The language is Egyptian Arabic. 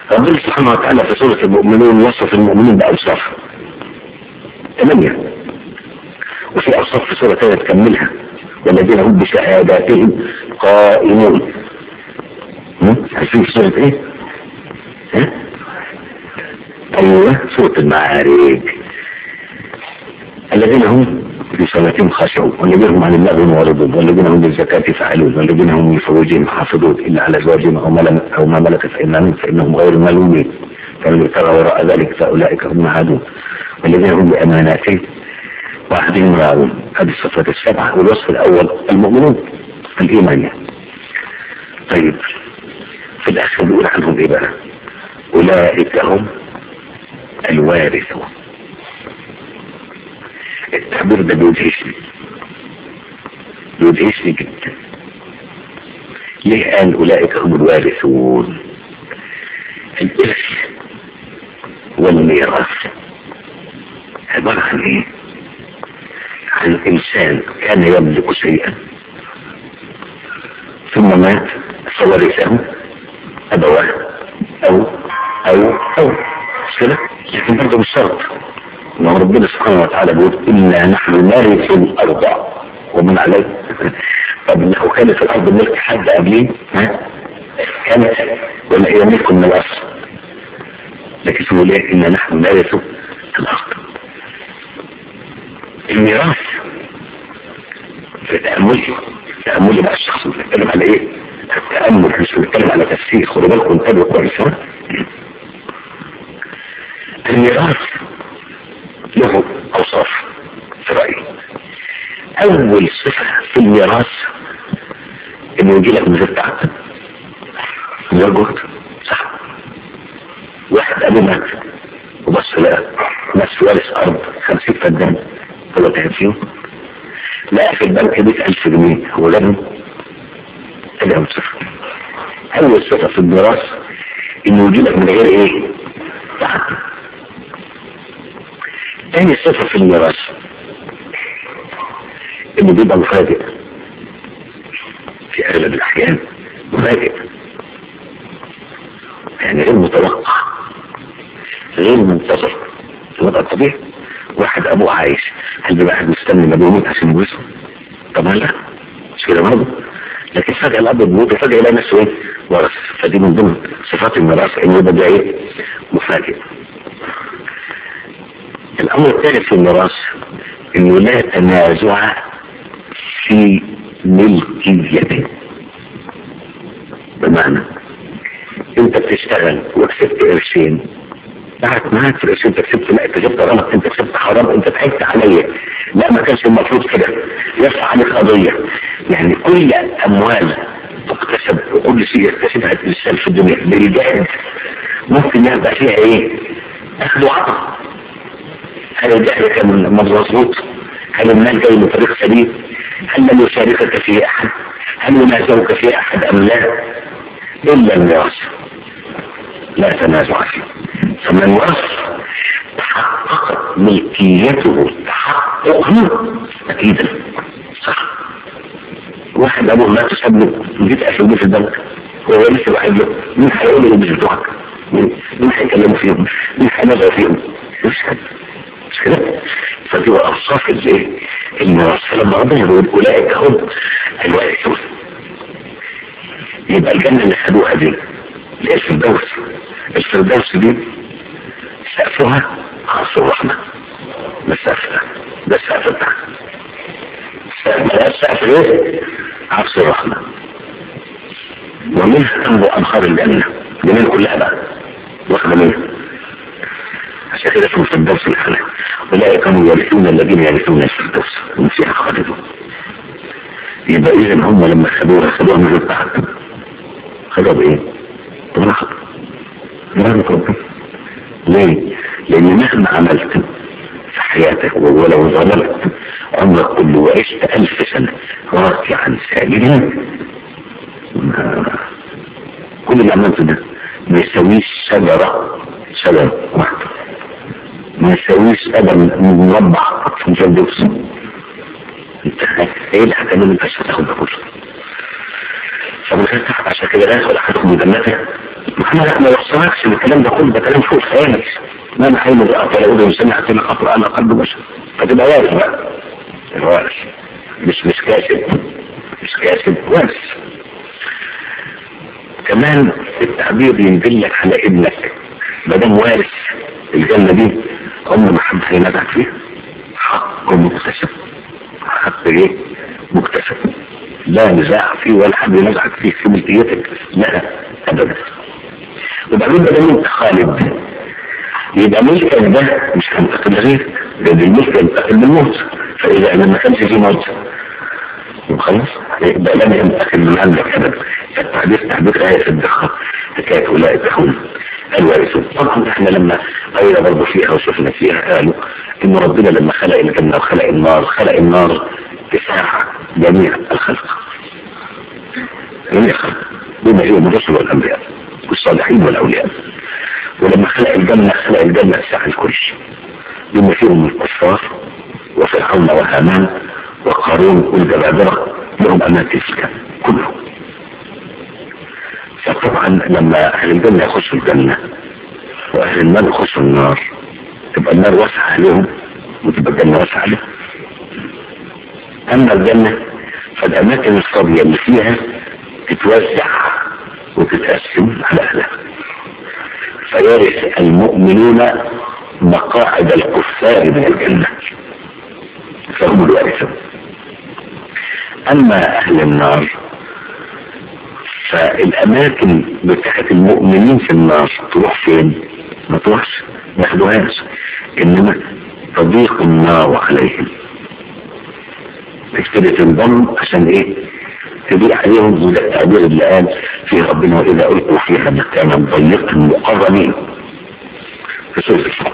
ربنا سبحانه وتعالى في سورة المؤمنون وصف المؤمنين بأوصاف ثمانية وفي أوصاف في سورة ثانية تكملها والذين هم بشهاداتهم قائمون عارفين سورة ايه؟ ها؟ ايوه سورة المعارج الذين هم في صلاتهم خاشعون والذين هم عن اللغو معرضون والذين هم للزكاة فاعلون والذين هم لفروجهم حافظون إلا على أزواجهم أو ما أو ما ملكت فإنهم فإنهم غير ملومين فمن ابتغى وراء ذلك فأولئك هم العادون والذين هم بأماناتهم وعهدهم راعون هذه الصفات السبعة والوصف الأول المؤمنون الإيمان يعني. طيب في الآخر بيقول عنهم إيه بقى؟ أولئك هم الوارثون التعبير ده بيدهشني بيدهشني جدا ليه قال أولئك هم الوارثون الإرث والميراث عبارة عن إيه؟ عن إنسان كان يملك شيئا ثم مات فورثه أبواه أو أو أو مش كده؟ لكن برضه مش شرط ما ربنا سبحانه وتعالى بيقول إنا نحن نرث الأرض ومن عليه طب لو كانت الأرض ملك حد قبليه ها كانت ولا هي ملك من الأصل لكن يقول إيه إنا نحن نرث الأرض الميراث في تأملي تأملي بقى الشخص بيتكلم على إيه التأمل مش بيتكلم على تفسير خدوا بالكم انتبهوا كويس ها الميراث له أوصاف في رأيي أول صفة في الميراث إنه يجي لك من غير تعب من غير جهد صح واحد أبو مات وبص لقى ناس وارث أرض خمسين فدان ولا تهديهم لقى في البنك مئة ألف جنيه هو لازم أدهم صفر أول صفة في الميراث إنه يجي لك من غير إيه؟ تعب تاني صفة في الميراث انه بيبقى مفاجئ في اغلب الاحيان مفاجئ يعني غير متوقع غير منتظر الوضع الطبيعي واحد ابوه عايش هل بيبقى قاعد مستني ما بيموت عشان يورثه طبعا لا مش كده برضه لكن فجأة الأب بيموت وفجأة يلاقي نفسه إيه؟ ورث فدي من ضمن صفات الميراث إنه يبقى ده إيه؟ مفاجئ الأمر الثالث في الميراث إنه لا تنازع في ملكيته بمعنى انت بتشتغل وكسبت قرشين بعد معاك في القرشين انت كسبت لا انت جبت غلط انت كسبت حرام انت ضحكت عليا لا ما كانش المفروض كده يرفع عليك قضيه يعني كل اموال تكتسب وكل شيء يكتسبها الانسان في الدنيا بالجهد ممكن يبقى فيها ايه؟ اخذ وعطاء هل الجهل كان مظبوط؟ هل المال جاي من طريق سليم؟ هل لم يشاركك فيه احد؟ هل ينازعك فيه احد ام لا؟ الا الميراث لا تنازع فيه فمن ورث تحققت ملكيته تحققا اكيدا صح واحد ابوه مات وساب له 100000 جنيه في البنك هو لسه واحد له مين هيقول له مش بتوعك؟ مين مين هيكلموا فيهم؟ مين هينازعوا فيهم؟ مش كده مش كده؟ فدي اوصاف الايه؟ الميراث فلما ربنا يقول اولئك هم الوارثون يبقى الجنه اللي خدوها دي اللي هي الفردوس الفردوس دي سقفها عرش الرحمه ده السقف ده ده السقف بتاعها ده السقف ايه؟ عرش الرحمه ومنها تنبع انهار الجنه جميل كلها بقى واخده منها عشان كده اسمه الفردوس الأعلى أولئك هم الوارثون الذين يرثون الفردوس هم فيها خالدون يبقى إذا هم لما خدوها خدوها من غير تعب خدوها بإيه؟ برحمة برحمة ربنا ليه؟ لأن مهما عملت في حياتك ولو ظلمت عمرك كله وعشت ألف سنة راكعا ساجدا كل اللي عملته ده ما يساويش شجرة شجرة واحدة ما يساويش ابدا مربع في الفردوس انت ايه اللي هتعمل انت عشان تاخد ده كله فمن غير تعب عشان كده لا يدخل احدكم جنته احنا لا ما يوصلكش الكلام ده كله ده كلام فوق خيالك ما انا حين رأت لو ده سمعت انا خطر انا قلب بشر فتبقى وارث بقى الوارث مش مش كاسب مش كاسب وارث كمان التعبير ينزل لك على ابنك ما دام وارث الجنه دي عمر ما حد هينزعك فيها حق مكتسب حق ايه مكتسب لا نزاع فيه ولا حد ينزعك فيه في ملكيتك لا ابدا وبعدين بدل انت خالد يبقى ملكك ده مش هينتقل لغيرك لان الملك ينتقل بالموت فاذا انا ما كانش في موت خلاص يبقى لم ينتقل من عندك ابدا فالتعبير تعبير آية الدقة حكاية أولئك هم الوارثون طبعا احنا لما قرينا برضه فيها وشفنا فيها قالوا ان ربنا لما خلق الجنة وخلق النار خلق النار تساع جميع الخلق جميع الخلق بما فيهم الرسل والانبياء والصالحين والاولياء ولما خلق الجنة خلق الجنة تساع الكل بما فيهم الكفار وفرعون وهامان وقارون والجبابرة لهم اماكن السكن كلهم فطبعا لما اهل الجنة يخشوا الجنة واهل النار يخشوا النار تبقى النار واسعة عليهم وتبقى الجنة واسعة عليهم اما الجنة فالاماكن الفاضية اللي فيها تتوزع وتتقسم على اهلها فيرث المؤمنون مقاعد الكفار من الجنة فهم الوارثون اما اهل النار فالاماكن بتاعت المؤمنين في النار تروح فين ما تروحش ما ياخدوهاش انما تضيق النار عليهم تبتدي تنضم عشان ايه تضيق عليهم وده التعبير اللي قال فيه ربنا واذا القوا فيها مكانا ضيقا مقرنين في سورة